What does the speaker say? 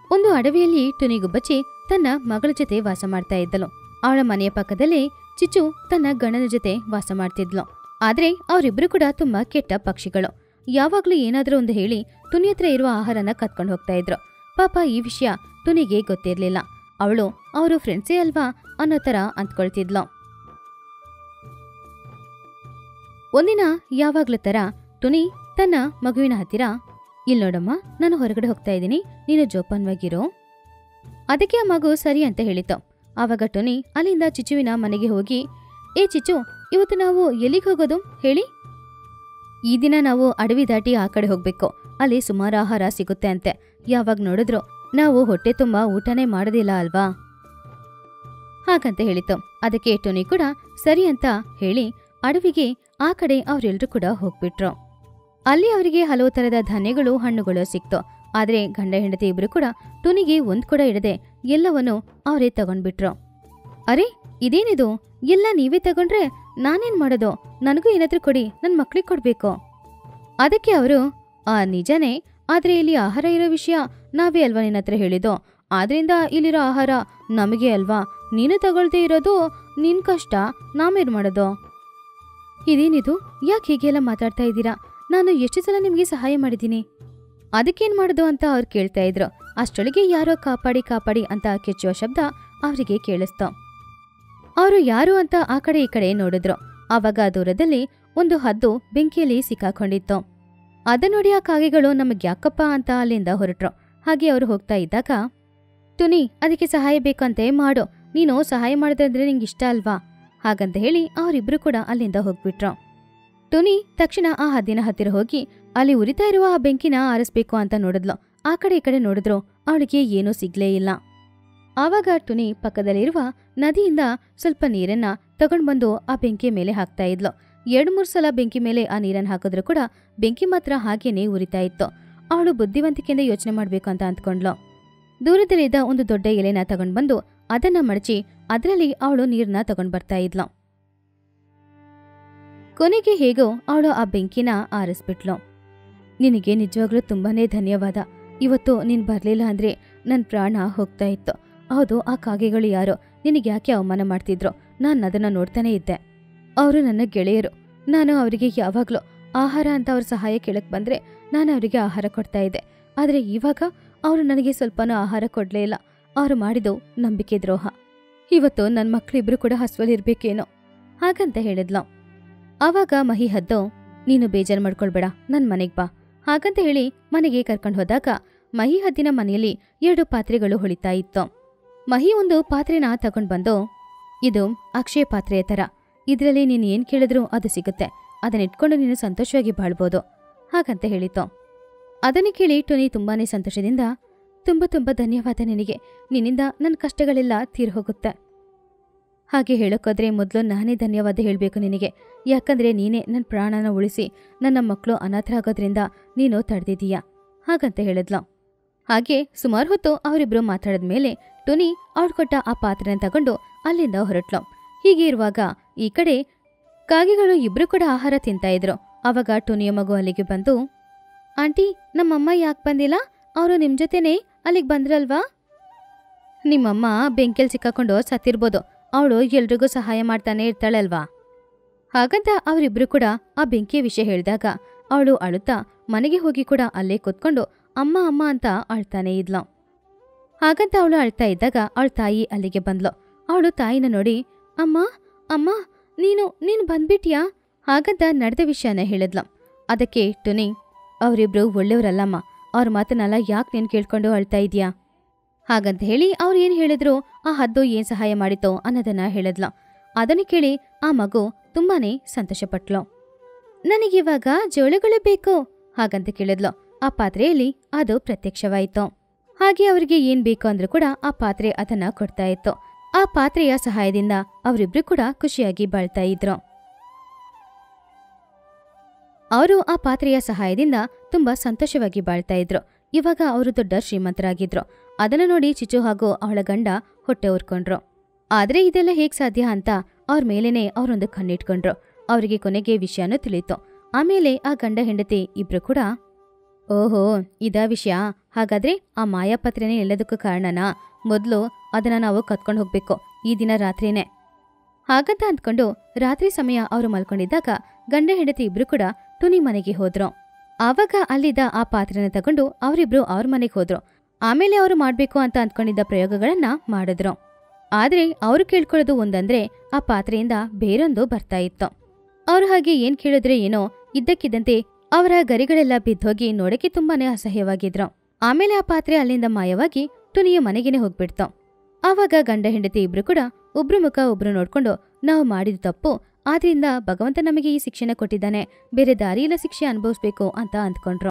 ಒಂದು ಅಡವಿಯಲ್ಲಿ ಟುನಿಗುಬ್ಬಚ್ಚಿ ತನ್ನ ಮಗಳ ಜೊತೆ ವಾಸ ಮಾಡ್ತಾ ಇದ್ದಳು ಅವಳ ಮನೆಯ ಪಕ್ಕದಲ್ಲೇ ಚಿಚ್ಚು ತನ್ನ ಗಂಡನ ಜೊತೆ ವಾಸ ಮಾಡ್ತಿದ್ಲು ಆದ್ರೆ ಅವರಿಬ್ರು ಕೂಡ ತುಂಬಾ ಕೆಟ್ಟ ಪಕ್ಷಿಗಳು ಯಾವಾಗ್ಲೂ ಏನಾದ್ರೂ ಒಂದು ಹೇಳಿ ಟುನಿ ಹತ್ರ ಇರುವ ಆಹಾರನ ಕತ್ಕೊಂಡು ಹೋಗ್ತಾ ಇದ್ರು ಪಾಪ ಈ ವಿಷಯ ಟುನಿಗೆ ಗೊತ್ತಿರ್ಲಿಲ್ಲ ಅವಳು ಅವರು ಫ್ರೆಂಡ್ಸೇ ಅಲ್ವಾ ಅನ್ನೋ ತರ ಅಂದ್ಕೊಳ್ತಿದ್ಲು ಒಂದಿನ ಯಾವಾಗ್ಲೂ ತರ ಟುನಿ ತನ್ನ ಮಗುವಿನ ಹತ್ತಿರ ಇಲ್ ನೋಡಮ್ಮ ನಾನು ಹೊರಗಡೆ ಹೋಗ್ತಾ ಇದ್ದೀನಿ ನೀನು ಜೋಪಾನವಾಗಿರು ಅದಕ್ಕೆ ಆ ಮಗು ಸರಿ ಅಂತ ಹೇಳಿತು ಆವಾಗ ಟೊನಿ ಅಲ್ಲಿಂದ ಚಿಚುವಿನ ಮನೆಗೆ ಹೋಗಿ ಏ ಚಿಚ್ಚು ಇವತ್ತು ನಾವು ಎಲ್ಲಿಗೆ ಹೋಗೋದು ಹೇಳಿ ಈ ದಿನ ನಾವು ಅಡವಿ ದಾಟಿ ಆ ಕಡೆ ಹೋಗ್ಬೇಕು ಅಲ್ಲಿ ಸುಮಾರು ಆಹಾರ ಸಿಗುತ್ತೆ ಅಂತೆ ಯಾವಾಗ ನೋಡಿದ್ರು ನಾವು ಹೊಟ್ಟೆ ತುಂಬ ಊಟನೇ ಮಾಡೋದಿಲ್ಲ ಅಲ್ವಾ ಹಾಗಂತ ಹೇಳಿತು ಅದಕ್ಕೆ ಟೊನಿ ಕೂಡ ಸರಿ ಅಂತ ಹೇಳಿ ಅಡವಿಗೆ ಆ ಕಡೆ ಅವರೆಲ್ಲರೂ ಕೂಡ ಹೋಗ್ಬಿಟ್ರು ಅಲ್ಲಿ ಅವರಿಗೆ ಹಲವು ತರದ ಧಾನ್ಯಗಳು ಹಣ್ಣುಗಳು ಸಿಕ್ತು ಆದ್ರೆ ಗಂಡ ಹೆಂಡತಿ ಇಬ್ರು ಕೂಡ ಟುನಿಗೆ ಒಂದ್ ಕೂಡ ಇಡದೆ ಎಲ್ಲವನ್ನು ಅವರೇ ತಗೊಂಡ್ಬಿಟ್ರು ಅರೆ ಇದೇನಿದು ಎಲ್ಲ ನೀವೇ ತಗೊಂಡ್ರೆ ನಾನೇನ್ ಮಾಡೋದು ನನಗೂ ಏನಾದ್ರೂ ಕೊಡಿ ನನ್ ಮಕ್ಳಿಗೆ ಕೊಡ್ಬೇಕು ಅದಕ್ಕೆ ಅವರು ಆ ನಿಜನೇ ಆದ್ರೆ ಇಲ್ಲಿ ಆಹಾರ ಇರೋ ವಿಷಯ ನಾವೇ ಅಲ್ವಾ ನಿನ್ನ ಹತ್ರ ಹೇಳಿದ್ದು ಆದ್ರಿಂದ ಇಲ್ಲಿರೋ ಆಹಾರ ನಮಗೆ ಅಲ್ವಾ ನೀನು ತಗೊಳ್ದೇ ಇರೋದು ನಿನ್ ಕಷ್ಟ ನಾವೇನ್ ಮಾಡೋದು ಇದೇನಿದು ಯಾಕೆ ಹೀಗೆಲ್ಲ ಮಾತಾಡ್ತಾ ಇದ್ದೀರಾ ನಾನು ಎಷ್ಟು ಸಲ ನಿಮಗೆ ಸಹಾಯ ಮಾಡಿದ್ದೀನಿ ಅದಕ್ಕೇನ್ ಮಾಡೋದು ಅಂತ ಅವ್ರು ಕೇಳ್ತಾ ಇದ್ರು ಅಷ್ಟೊಳಗೆ ಯಾರೋ ಕಾಪಾಡಿ ಕಾಪಾಡಿ ಅಂತ ಕೆಚ್ಚುವ ಶಬ್ದ ಅವರಿಗೆ ಕೇಳಿಸ್ತು ಅವರು ಯಾರು ಅಂತ ಆ ಕಡೆ ಈ ಕಡೆ ನೋಡಿದ್ರು ಆವಾಗ ದೂರದಲ್ಲಿ ಒಂದು ಹದ್ದು ಬೆಂಕಿಯಲ್ಲಿ ಸಿಕ್ಕಾಕೊಂಡಿತ್ತು ಅದ ನೋಡಿ ಆ ಕಾಗೆಗಳು ನಮಗೆ ಯಾಕಪ್ಪ ಅಂತ ಅಲ್ಲಿಂದ ಹೊರಟ್ರು ಹಾಗೆ ಅವರು ಹೋಗ್ತಾ ಇದ್ದಾಗ ತುನಿ ಅದಕ್ಕೆ ಸಹಾಯ ಬೇಕಂತೆ ಮಾಡು ನೀನು ಸಹಾಯ ಮಾಡಿದ್ರೆ ನಿಂಗೆ ಇಷ್ಟ ಅಲ್ವಾ ಹಾಗಂತ ಹೇಳಿ ಅವರಿಬ್ರು ಕೂಡ ಅಲ್ಲಿಂದ ಹೋಗ್ಬಿಟ್ರು ಟುನಿ ತಕ್ಷಣ ಆ ಹದ್ದಿನ ಹತ್ತಿರ ಹೋಗಿ ಅಲ್ಲಿ ಉರಿತಾ ಇರುವ ಆ ಬೆಂಕಿನ ಆರಿಸ್ಬೇಕು ಅಂತ ನೋಡಿದ್ಲು ಆ ಕಡೆ ಈ ಕಡೆ ನೋಡಿದ್ರು ಅವಳಿಗೆ ಏನೂ ಸಿಗ್ಲೇ ಇಲ್ಲ ಆವಾಗ ಟುನಿ ಪಕ್ಕದಲ್ಲಿರುವ ನದಿಯಿಂದ ಸ್ವಲ್ಪ ನೀರನ್ನ ತಗೊಂಡ್ಬಂದು ಆ ಬೆಂಕಿ ಮೇಲೆ ಹಾಕ್ತಾ ಇದ್ಲು ಎರಡ್ ಮೂರ್ ಸಲ ಬೆಂಕಿ ಮೇಲೆ ಆ ನೀರನ್ನ ಹಾಕಿದ್ರು ಕೂಡ ಬೆಂಕಿ ಮಾತ್ರ ಹಾಗೇನೆ ಉರಿತಾ ಇತ್ತು ಅವಳು ಬುದ್ಧಿವಂತಿಕೆಯಿಂದ ಯೋಚನೆ ಮಾಡ್ಬೇಕು ಅಂತ ಅಂದ್ಕೊಂಡ್ಲು ದೂರದಲ್ಲಿದ್ದ ಒಂದು ದೊಡ್ಡ ಎಲೆನ ತಗೊಂಡ್ಬಂದು ಅದನ್ನ ಮಡಚಿ ಅದರಲ್ಲಿ ಅವಳು ನೀರನ್ನ ತಗೊಂಡ್ ಬರ್ತಾ ಇದ್ಲು ಕೊನೆಗೆ ಹೇಗೋ ಅವಳು ಆ ಬೆಂಕಿನ ಆರಿಸ್ಬಿಟ್ಲು ನಿನಗೆ ನಿಜವಾಗ್ಲೂ ತುಂಬಾನೇ ಧನ್ಯವಾದ ಇವತ್ತು ನೀನ್ ಬರ್ಲಿಲ್ಲ ಅಂದ್ರೆ ನನ್ ಪ್ರಾಣ ಹೋಗ್ತಾ ಇತ್ತು ಹೌದು ಆ ಕಾಗೆಗಳು ಯಾರೋ ನಿನಗೆ ಯಾಕೆ ಅವಮಾನ ಮಾಡ್ತಿದ್ರು ನಾನು ಅದನ್ನ ನೋಡ್ತಾನೆ ಇದ್ದೆ ಅವರು ನನ್ನ ಗೆಳೆಯರು ನಾನು ಅವರಿಗೆ ಯಾವಾಗ್ಲೂ ಆಹಾರ ಅಂತ ಅವ್ರ ಸಹಾಯ ಕೇಳಕ್ ಬಂದ್ರೆ ನಾನು ಅವರಿಗೆ ಆಹಾರ ಕೊಡ್ತಾ ಇದ್ದೆ ಆದ್ರೆ ಇವಾಗ ಅವರು ನನಗೆ ಸ್ವಲ್ಪನೂ ಆಹಾರ ಕೊಡ್ಲೇ ಇಲ್ಲ ಅವರು ಮಾಡಿದ್ದು ನಂಬಿಕೆ ದ್ರೋಹ ಇವತ್ತು ನನ್ನ ಮಕ್ಕಳಿಬ್ರು ಕೂಡ ಹಸ್ವಲಿರ್ಬೇಕೇನೋ ಹಾಗಂತ ಹೇಳಿದ್ಲು ಆವಾಗ ಮಹಿ ಹದ್ದು ನೀನು ಬೇಜಾರು ಮಾಡ್ಕೊಳ್ಬೇಡ ನನ್ ಮನೆಗ್ ಬಾ ಹಾಗಂತ ಹೇಳಿ ಮನೆಗೆ ಕರ್ಕೊಂಡು ಹೋದಾಗ ಮಹಿ ಹದ್ದಿನ ಮನೆಯಲ್ಲಿ ಎರಡು ಪಾತ್ರೆಗಳು ಹೊಳಿತಾ ಇತ್ತು ಮಹಿ ಒಂದು ಪಾತ್ರೆನ ತಗೊಂಡ್ ಬಂದು ಇದು ಅಕ್ಷಯ ಪಾತ್ರೆಯ ತರ ಇದರಲ್ಲಿ ನೀನು ಏನ್ ಕೇಳಿದ್ರೂ ಅದು ಸಿಗುತ್ತೆ ಅದನ್ನ ಇಟ್ಕೊಂಡು ನೀನು ಸಂತೋಷವಾಗಿ ಬಾಳ್ಬೋದು ಹಾಗಂತ ಹೇಳಿತು ಅದನ್ನು ಕೇಳಿ ಟೊನಿ ತುಂಬಾನೇ ಸಂತೋಷದಿಂದ ತುಂಬ ತುಂಬ ಧನ್ಯವಾದ ನಿನಗೆ ನಿನ್ನಿಂದ ನನ್ನ ಕಷ್ಟಗಳೆಲ್ಲ ತೀರ್ ಹೋಗುತ್ತೆ ಹಾಗೆ ಹೇಳೋಕ್ಕೋದ್ರೆ ಮೊದಲು ನಾನೇ ಧನ್ಯವಾದ ಹೇಳಬೇಕು ನಿನಗೆ ಯಾಕಂದ್ರೆ ನೀನೇ ನನ್ನ ಪ್ರಾಣನ ಉಳಿಸಿ ನನ್ನ ಮಕ್ಕಳು ಅನಾಥರಾಗೋದ್ರಿಂದ ನೀನು ತಡೆದಿದ್ದೀಯಾ ಹಾಗಂತ ಹೇಳಿದ್ಲು ಹಾಗೆ ಸುಮಾರು ಹೊತ್ತು ಅವರಿಬ್ರು ಮಾತಾಡಿದ ಮೇಲೆ ಟುನಿ ಅವಳು ಕೊಟ್ಟ ಆ ಪಾತ್ರೆನ ತಗೊಂಡು ಅಲ್ಲಿಂದ ಹೊರಟ್ಲು ಹೀಗೆ ಇರುವಾಗ ಈ ಕಡೆ ಕಾಗೆಗಳು ಇಬ್ರು ಕೂಡ ಆಹಾರ ತಿಂತಾ ಇದ್ರು ಅವಾಗ ಟುನಿಯ ಮಗು ಅಲ್ಲಿಗೆ ಬಂದು ಆಂಟಿ ನಮ್ಮಮ್ಮ ಯಾಕೆ ಬಂದಿಲ್ಲ ಅವರು ನಿಮ್ ಜೊತೆನೇ ಅಲ್ಲಿಗೆ ಬಂದ್ರಲ್ವಾ ನಿಮ್ಮಮ್ಮ ಬೆಂಕಿಲ್ ಸಿಕ್ಕಾಕೊಂಡು ಸತ್ತಿರ್ಬೋದು ಅವಳು ಎಲ್ರಿಗೂ ಸಹಾಯ ಮಾಡ್ತಾನೆ ಇರ್ತಾಳಲ್ವಾ ಹಾಗಂತ ಅವರಿಬ್ರು ಕೂಡ ಆ ಬೆಂಕಿಯ ವಿಷಯ ಹೇಳಿದಾಗ ಅವಳು ಅಳುತ್ತಾ ಮನೆಗೆ ಹೋಗಿ ಕೂಡ ಅಲ್ಲೇ ಕೂತ್ಕೊಂಡು ಅಮ್ಮ ಅಮ್ಮ ಅಂತ ಅಳ್ತಾನೆ ಇದ್ಲು ಹಾಗಂತ ಅವಳು ಅಳ್ತಾ ಇದ್ದಾಗ ಅವಳ ತಾಯಿ ಅಲ್ಲಿಗೆ ಬಂದ್ಲು ಅವಳು ತಾಯಿನ ನೋಡಿ ಅಮ್ಮ ಅಮ್ಮ ನೀನು ನೀನು ಬಂದ್ಬಿಟ್ಯಾ ಹಾಗಂತ ನಡೆದ ವಿಷಯನ ಹೇಳಿದ್ಲು ಅದಕ್ಕೆ ಟುನಿ ಅವರಿಬ್ರು ಒಳ್ಳೆಯವರಲ್ಲಮ್ಮ ಅವ್ರ ಮಾತನ್ನೆಲ್ಲ ಯಾಕೆ ನೀನು ಕೇಳ್ಕೊಂಡು ಅಳ್ತಾ ಇದೀಯಾ ಹಾಗಂತ ಹೇಳಿ ಅವ್ರು ಏನ್ ಹೇಳಿದ್ರು ಆ ಹದ್ದು ಏನ್ ಸಹಾಯ ಮಾಡಿತೋ ಅನ್ನೋದನ್ನ ಹೇಳಿದ್ಲು ಅದನ್ನು ಕೇಳಿ ಆ ಮಗು ತುಂಬಾನೇ ಸಂತೋಷಪಟ್ಲು ನನಗಿವಾಗ ಜೋಳಗಳು ಬೇಕು ಹಾಗಂತ ಕೇಳಿದ್ಲು ಆ ಪಾತ್ರೆಯಲ್ಲಿ ಅದು ಪ್ರತ್ಯಕ್ಷವಾಯಿತು ಹಾಗೆ ಅವರಿಗೆ ಏನ್ ಬೇಕು ಅಂದ್ರೂ ಕೂಡ ಆ ಪಾತ್ರೆ ಅದನ್ನ ಕೊಡ್ತಾ ಇತ್ತು ಆ ಪಾತ್ರೆಯ ಸಹಾಯದಿಂದ ಅವರಿಬ್ರು ಕೂಡ ಖುಷಿಯಾಗಿ ಬಾಳ್ತಾ ಇದ್ರು ಅವರು ಆ ಪಾತ್ರೆಯ ಸಹಾಯದಿಂದ ತುಂಬಾ ಸಂತೋಷವಾಗಿ ಬಾಳ್ತಾ ಇದ್ರು ಇವಾಗ ಅವರು ದೊಡ್ಡ ಶ್ರೀಮಂತರಾಗಿದ್ರು ಅದನ್ನ ನೋಡಿ ಚಿಚು ಹಾಗೂ ಅವಳ ಗಂಡ ಹೊಟ್ಟೆ ಉರ್ಕೊಂಡ್ರು ಆದ್ರೆ ಇದೆಲ್ಲ ಹೇಗ್ ಸಾಧ್ಯ ಅಂತ ಅವ್ರ ಮೇಲೇನೆ ಅವರೊಂದು ಕಣ್ಣಿಟ್ಕೊಂಡ್ರು ಅವರಿಗೆ ಕೊನೆಗೆ ವಿಷಯನೂ ತಿಳಿತು ಆಮೇಲೆ ಆ ಗಂಡ ಹೆಂಡತಿ ಇಬ್ರು ಕೂಡ ಓಹೋ ಇದಾ ವಿಷಯ ಹಾಗಾದ್ರೆ ಆ ಮಾಯಾಪತ್ರೆನೇ ಎಲ್ಲದಕ್ಕೂ ಕಾರಣನಾ ಮೊದಲು ಅದನ್ನ ನಾವು ಕತ್ಕೊಂಡು ಹೋಗ್ಬೇಕು ಈ ದಿನ ರಾತ್ರಿನೇ ಹಾಗಂತ ಅಂದ್ಕೊಂಡು ರಾತ್ರಿ ಸಮಯ ಅವರು ಮಲ್ಕೊಂಡಿದ್ದಾಗ ಗಂಡ ಹೆಂಡತಿ ಇಬ್ರು ಕೂಡ ಟುನಿ ಮನೆಗೆ ಹೋದ್ರು ಆವಾಗ ಅಲ್ಲಿದ್ದ ಆ ಪಾತ್ರೆನ ತಗೊಂಡು ಅವರಿಬ್ರು ಅವ್ರ ಮನೆಗೆ ಹೋದ್ರು ಆಮೇಲೆ ಅವರು ಮಾಡ್ಬೇಕು ಅಂತ ಅಂದ್ಕೊಂಡಿದ್ದ ಪ್ರಯೋಗಗಳನ್ನ ಮಾಡಿದ್ರು ಆದ್ರೆ ಅವರು ಕೇಳ್ಕೊಳ್ಳೋದು ಒಂದಂದ್ರೆ ಆ ಪಾತ್ರೆಯಿಂದ ಬೇರೊಂದು ಬರ್ತಾ ಇತ್ತು ಅವ್ರು ಹಾಗೆ ಏನ್ ಕೇಳಿದ್ರೆ ಏನೋ ಇದ್ದಕ್ಕಿದ್ದಂತೆ ಅವರ ಗರಿಗಳೆಲ್ಲ ಬಿದ್ದೋಗಿ ನೋಡಕ್ಕೆ ತುಂಬಾನೇ ಅಸಹ್ಯವಾಗಿದ್ರು ಆಮೇಲೆ ಆ ಪಾತ್ರೆ ಅಲ್ಲಿಂದ ಮಾಯವಾಗಿ ಟುನಿಯ ಮನೆಗೇನೆ ಹೋಗ್ಬಿಡ್ತು ಆವಾಗ ಗಂಡ ಹೆಂಡತಿ ಇಬ್ರು ಕೂಡ ಒಬ್ರು ಮುಖ ಒಬ್ರು ನೋಡ್ಕೊಂಡು ನಾವು ಮಾಡಿದ ತಪ್ಪು ಆದ್ರಿಂದ ಭಗವಂತ ನಮಗೆ ಈ ಶಿಕ್ಷೆನ ಕೊಟ್ಟಿದ್ದಾನೆ ಬೇರೆ ದಾರಿಯಿಲ್ಲ ಶಿಕ್ಷೆ ಅನುಭವಿಸ್ಬೇಕು ಅಂತ ಅಂದ್ಕೊಂಡ್ರು